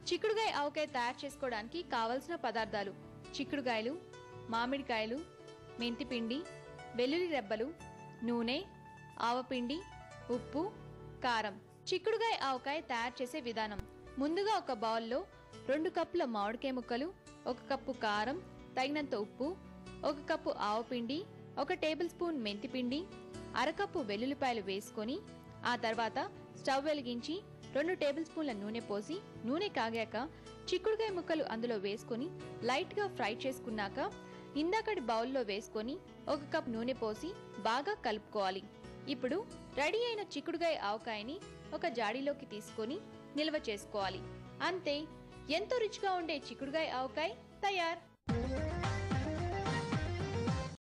చిక్కుడుగాయ ఆవకాయ తయారు చేసుకోవడానికి కావలసిన పదార్థాలు చిక్కుడుగాయలు మామిడికాయలు మెంతిపిండి వెల్లుల్లి రెబ్బలు నూనె ఆవపిండి ఉప్పు కారం చిక్కుడుగాయ ఆవకాయ తయారు చేసే విధానం ముందుగా ఒక బౌల్లో రెండు కప్పుల మామిడికాయ ముక్కలు ఒక కప్పు కారం తగినంత ఉప్పు ఒక కప్పు ఆవపిండి ఒక టేబుల్ స్పూన్ మెంతిపిండి అరకప్పు వెల్లుల్లిపాయలు వేసుకొని ఆ తర్వాత స్టవ్ వెలిగించి రెండు టేబుల్ స్పూన్ల నూనె పోసి నూనె కాగాక చిక్కుడుకాయ ముక్కలు అందులో వేసుకొని లైట్ గా ఫ్రై చేసుకున్నాక ఇందాకటి బౌల్లో వేసుకొని ఒక కప్ నూనె పోసి బాగా కలుపుకోవాలి ఇప్పుడు రెడీ అయిన చిక్కుడుకాయ ఆవకాయని ఒక జాడీలోకి తీసుకొని నిల్వ చేసుకోవాలి అంతే ఎంతో రుచిగా ఉండే చిక్కుడుకాయ ఆవకాయ తయార్